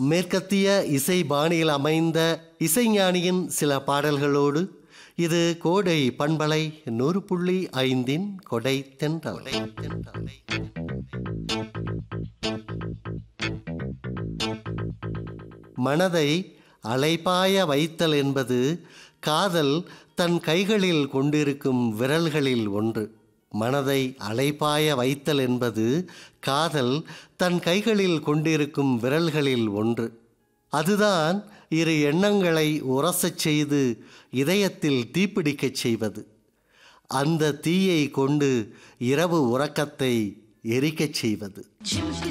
மேற்கத்திய இசை பாணியில் அமைந்த இசைஞானியின் சில பாடல்களோடு இது கோடை பண்பலை நூறு புள்ளி ஐந்தின் கொடை தென்றலை தென்றலை மனதை அலைபாய வைத்தல் என்பது காதல் தன் கைகளில் கொண்டிருக்கும் விரல்களில் ஒன்று மனதை அலைபாய வைத்தல் என்பது காதல் தன் கைகளில் கொண்டிருக்கும் விரல்களில் ஒன்று அதுதான் இரு எண்ணங்களை உரசச் செய்து இதயத்தில் தீப்பிடிக்கச் செய்வது அந்த தீயை கொண்டு இரவு உறக்கத்தை எரிக்கச் செய்வது झिमक